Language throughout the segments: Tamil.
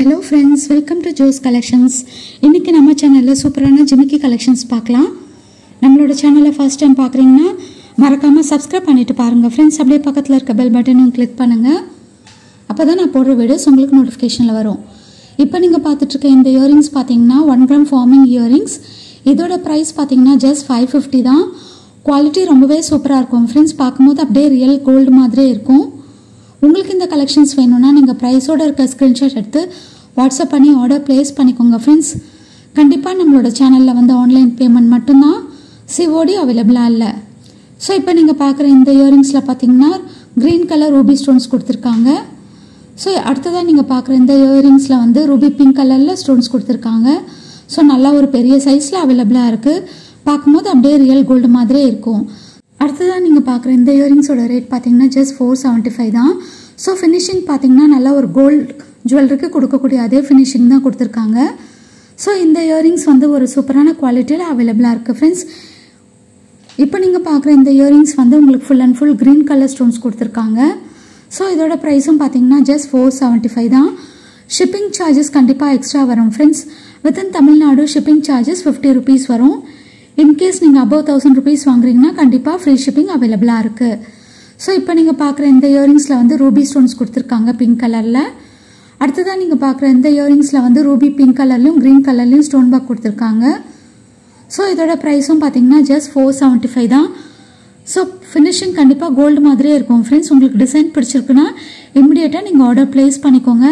hello friends welcome to Jo's collections இன்றைக்கி நம்ம சேனலில் சூப்பரான ஜிமிக்கி கலெக்ஷன்ஸ் பார்க்கலாம் நம்மளோட சேனலை ஃபர்ஸ்ட் டைம் பார்க்குறீங்கன்னா மறக்காமல் சப்ஸ்கிரைப் பண்ணிட்டு பாருங்கள் ஃப்ரெண்ட்ஸ் அப்படியே பக்கத்தில் இருக்க பெல் பட்டனும் கிளிக் பண்ணுங்கள் அப்போ தான் நான் போடுற வீடியோஸ் உங்களுக்கு நோட்டிஃபிகேஷனில் வரும் இப்போ நீங்கள் பார்த்துட்ருக்க இந்த இயரிங்ஸ் பார்த்தீங்கன்னா ஒன் கிராம் ஃபார்மிங் இயரிங்ஸ் இதோட ப்ரைஸ் பார்த்தீங்கன்னா ஜஸ்ட் ஃபைவ் ஃபிஃப்டி தான் குவாலிட்டி ரொம்பவே சூப்பராக இருக்கும் ஃப்ரெண்ட்ஸ் பார்க்கும்போது அப்படியே ரியல் கோல்டு மாதிரியே இருக்கும் உங்களுக்கு இந்த கலெக்ஷன்ஸ் வேணும்னா நீங்கள் ப்ரைஸோட இருக்க ஸ்க்ரீன்ஷாட் எடுத்து வாட்ஸ்அப் பண்ணி ஆர்டர் ப்ளேஸ் பண்ணிக்கோங்க ஃப்ரெண்ட்ஸ் கண்டிப்பாக நம்மளோட சேனலில் வந்து ஆன்லைன் பேமெண்ட் மட்டும்தான் சிஓடி அவைலபிளாக இல்லை ஸோ இப்போ நீங்கள் பார்க்குற இந்த இயரிங்ஸில் பார்த்தீங்கன்னா க்ரீன் கலர் ரூபி ஸ்டோன்ஸ் கொடுத்துருக்காங்க ஸோ அடுத்ததாக நீங்கள் பார்க்குற இந்த இயரிங்ஸில் வந்து ரூபி பிங்க் கலரில் ஸ்டோன்ஸ் கொடுத்துருக்காங்க ஸோ நல்லா ஒரு பெரிய சைஸில் அவைலபிளாக இருக்குது பார்க்கும்போது அப்படியே ரியல் கோல்டு மாதிரியே இருக்கும் அடுத்ததாக நீங்கள் பார்க்குற இந்த இயரிங்ஸோட ரேட் பார்த்தீங்கன்னா ஜஸ்ட் ஃபோர் செவன்ட்டி ஃபைவ் தான் ஸோ ஃபினிஷிங் பார்த்தீங்கன்னா நல்லா ஒரு கோல்டு ஜுவல்லருக்கு கொடுக்கக்கூடிய அதே ஃபினிஷிங் தான் கொடுத்துருக்காங்க ஸோ இந்த இயரிங்ஸ் வந்து ஒரு சூப்பரான குவாலிட்டியில் அவைலபிளாக இருக்குது ஃப்ரெண்ட்ஸ் இப்போ நீங்கள் பார்க்குற இந்த இயரிங்ஸ் வந்து உங்களுக்கு full and full green colour stones கொடுத்துருக்காங்க ஸோ இதோட ப்ரைஸும் பார்த்தீங்கன்னா ஜஸ்ட் ஃபோர் செவன்ட்டி ஃபைவ் தான் ஷிப்பிங் சார்ஜஸ் கண்டிப்பாக எக்ஸ்ட்ரா வரும் friends within Tamil Nadu shipping charges fifty rupees வரும் இன்கேஸ் நீங்கள் அபவ் தௌசண்ட் ருபீஸ் வாங்குறீங்கன்னா கண்டிப்பாக ஃப்ரீ ஷிப்பிங் அவைலபிளாக இருக்குது ஸோ இப்போ நீங்கள் பார்க்குற இந்த இயரிங்ஸில் வந்து ரூபி ஸ்டோன்ஸ் கொடுத்துருக்காங்க பிங்க் கலரில் அடுத்ததாக நீங்கள் பார்க்குற இந்த இயரிங்ஸில் வந்து ரூபி பிங்க் கலர்லையும் க்ரீன் கலர்லையும் ஸ்டோன் பாக் கொடுத்துருக்காங்க ஸோ இதோட ப்ரைஸும் பார்த்தீங்கன்னா ஜஸ்ட் ஃபோர் செவன்ட்டி ஃபைவ் தான் ஸோ ஃபினிஷிங் கண்டிப்பாக கோல்டு மாதிரியே இருக்கும் ஃப்ரெண்ட்ஸ் உங்களுக்கு டிசைன் பிடிச்சிருக்குன்னா இமிடியேட்டாக நீங்கள் ஆர்டர் ப்ளேஸ் பண்ணிக்கோங்க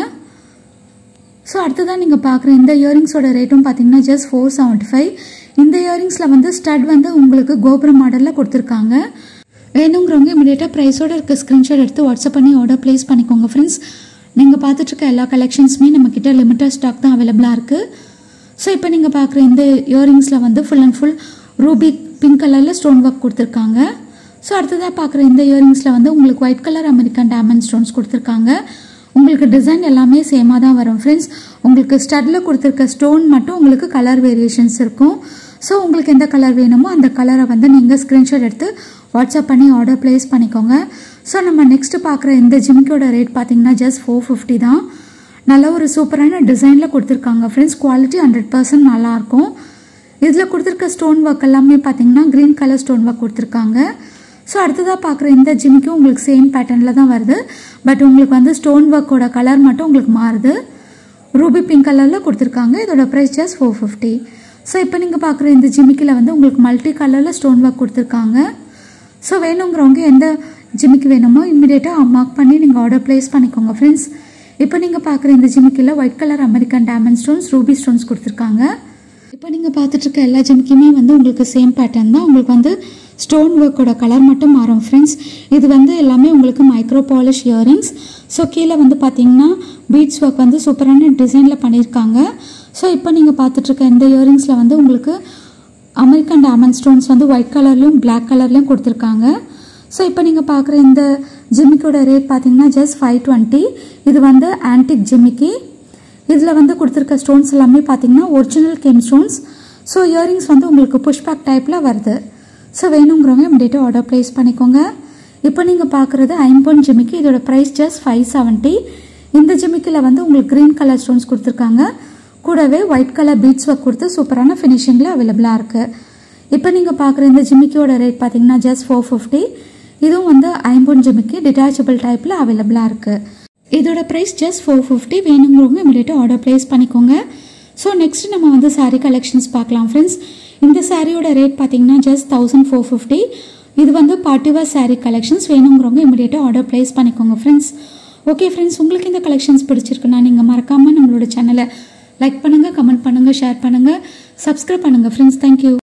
ஸோ அடுத்ததான் நீங்கள் பார்க்குற இந்த இயரிங்ஸோட ரேட்டும் பார்த்தீங்கன்னா ஜஸ்ட் ஃபோர் செவன்ட்டி ஃபைவ் இந்த இயரிங்ஸில் வந்து ஸ்டட் வந்து உங்களுக்கு கோபுரம் மாடலில் கொடுத்துருக்காங்க வேணுங்கிறவங்க இமீடியட்டாக ப்ரைஸோட இருக்க ஸ்க்ரீன்ஷாட் எடுத்து வாட்ஸ்அப் பண்ணி ஆர்டர் ப்ளேஸ் பண்ணிக்கோங்க ஃப்ரெண்ட்ஸ் நீங்கள் பார்த்துட்ருக்க எல்லா கலெக்ஷன்ஸுமே நம்மக்கிட்ட லிமிட்டட் ஸ்டாக் தான் அவைலபிளாக இருக்குது ஸோ இப்போ நீங்கள் பார்க்குற இந்த இயரிங்ஸில் வந்து full and full ruby pink கலரில் ஸ்டோன் ஒர்க் கொடுத்துருக்காங்க ஸோ அடுத்ததாக பார்க்குற இந்த இயரிங்ஸில் வந்து உங்களுக்கு white colour American diamond stones கொடுத்துருக்காங்க உங்களுக்கு டிசைன் எல்லாமே சேமாக தான் வரும் ஃப்ரெண்ட்ஸ் உங்களுக்கு ஸ்டட்டில் கொடுத்துருக்க ஸ்டோன் மட்டும் உங்களுக்கு கலர் வேரியேஷன்ஸ் இருக்கும் ஸோ உங்களுக்கு எந்த கலர் வேணுமோ அந்த கலரை வந்து நீங்கள் ஸ்க்ரீன்ஷாட் எடுத்து வாட்ஸ்அப் பண்ணி ஆர்டர் ப்ளேஸ் பண்ணிக்கோங்க ஸோ நம்ம நெக்ஸ்ட்டு பார்க்குற இந்த ஜிமிக்கோட ரேட் பார்த்தீங்கன்னா ஜஸ்ட் ஃபோர் ஃபிஃப்டி தான் நல்ல ஒரு சூப்பரான டிசைனில் கொடுத்துருக்காங்க ஃப்ரெண்ட்ஸ் குவாலிட்டி ஹண்ட்ரட் பர்சன்ட் நல்லாயிருக்கும் இதில் கொடுத்துருக்க ஸ்டோன் ஒர்க் எல்லாமே பார்த்தீங்கன்னா க்ரீன் கலர் ஸ்டோன் ஒர்க் கொடுத்துருக்காங்க ஸோ அடுத்ததாக பார்க்குற இந்த ஜிமிக்கும் உங்களுக்கு சேம் பேட்டர்னில் தான் வருது பட் உங்களுக்கு வந்து ஸ்டோன் ஒர்க்கோட கலர் மட்டும் உங்களுக்கு மாறுது ரூபி பிங்க் கலரில் கொடுத்துருக்காங்க இதோட price just four fifty so இப்போ நீங்கள் பார்க்குற இந்த ஜிமிக்கில் வந்து உங்களுக்கு மல்டி கலரில் ஸ்டோன் ஒர்க் கொடுத்துருக்காங்க ஸோ வேணுங்கிறவங்க எந்த ஜிமிக்கு வேணுமோ இம்மிடியேட்டாக மார்க் பண்ணி நீங்கள் ஆர்டர் ப்ளேஸ் பண்ணிக்கோங்க ஃப்ரெண்ட்ஸ் இப்போ நீங்கள் பார்க்குற இந்த ஜிமிக்கில் white colour American diamond stones ruby stones கொடுத்துருக்காங்க இப்போ நீங்கள் பார்த்துட்ருக்க எல்லா ஜிமிக்குமே வந்து உங்களுக்கு சேம் பேட்டர்ன் தான் உங்களுக்கு வந்து ஸ்டோன் ஒர்க்கோட கலர் மட்டும் மாறும் ஃப்ரெண்ட்ஸ் இது வந்து எல்லாமே உங்களுக்கு மைக்ரோ பாலிஷ் இயரிங்ஸ் ஸோ கீழே வந்து பார்த்தீங்கன்னா பீட்ஸ் ஒர்க் வந்து சூப்பரான டிசைனில் பண்ணியிருக்காங்க ஸோ இப்போ நீங்கள் பார்த்துட்ருக்க இந்த இயரிங்ஸில் வந்து உங்களுக்கு அமெரிக்கன் டைமண்ட் ஸ்டோன்ஸ் வந்து ஒயிட் கலர்லையும் பிளாக் கலர்லையும் கொடுத்துருக்காங்க ஸோ இப்போ நீங்கள் பார்க்குற இந்த ஜிமிக்கோட ரேட் பார்த்தீங்கன்னா ஜஸ்ட் ஃபைவ் டுவெண்ட்டி இது வந்து ஆன்டிக் ஜிமிக்கி இதில் வந்து கொடுத்துருக்க ஸ்டோன்ஸ் எல்லாமே பார்த்தீங்கன்னா original gem stones so earrings வந்து உங்களுக்கு புஷ்பேக் டைப்பில் வருது ஸோ வேணுங்கிறவங்க இம்மிடியேட்டாக ஆர்டர் ப்ளேஸ் பண்ணிக்கோங்க இப்போ நீங்கள் பார்க்குறது ஐம்பொன் ஜிமிக்கி இதோட ப்ரைஸ் ஜஸ்ட் ஃபைவ் செவன்ட்டி இந்த ஜிமிக்கில் வந்து உங்களுக்கு க்ரீன் கலர் ஸ்டோன்ஸ் கொடுத்துருக்காங்க கூடவே ஒயிட் கலர் பீட்ஸ் ஒர்க் கொடுத்து சூப்பரான ஃபினிஷிங்கில் அவைலபிளாக இருக்குது இப்போ நீங்கள் பார்க்குற இந்த ஜிமிக்கியோட ரேட் பார்த்தீங்கன்னா ஜஸ்ட் ஃபோர் ஃபிஃப்டி இதுவும் வந்து ஐம்பொன் ஜிமிக்கி டிட்டாச்சபிள் டைப்பில் அவைலபிளாக இருக்குது இதோட ப்ரைஸ் ஜஸ்ட் ஃபோர் ஃபிஃப்டி வேணுங்கிறவங்க இமீடியட்டாக ஆர்டர் ப்ளேஸ் பண்ணிக்கோங்க ஸோ நெக்ஸ்ட் நம்ம வந்து சாரீ கலெக்ஷன்ஸ் பார்க்கலாம் ஃப்ரெண்ட்ஸ் இந்த சாரியோட ரேட் பார்த்தீங்கன்னா ஜஸ்ட் தௌசண்ட் ஃபோர் ஃபிஃப்டி இது வந்து பார்ட்டிவர் சாரீ கலெக்ஷன்ஸ் வேணுங்கிறவங்க இமீடியட்டாக ஆர்டர் ப்ளேஸ் பண்ணிக்கோங்க ஃப்ரெண்ட்ஸ் ஓகே ஃப்ரெண்ட்ஸ் உங்களுக்கு இந்த கலெக்ஷன்ஸ் பிடிச்சிருக்குன்னா நீங்கள் மறக்காமல் நம்மளோட சேனலை லைக் பண்ணுங்கள் கமெண்ட் பண்ணுங்கள் ஷேர் பண்ணுங்கள் சப்ஸ்கிரைப் பண்ணுங்கள் ஃப்ரெண்ட்ஸ் தேங்க்யூ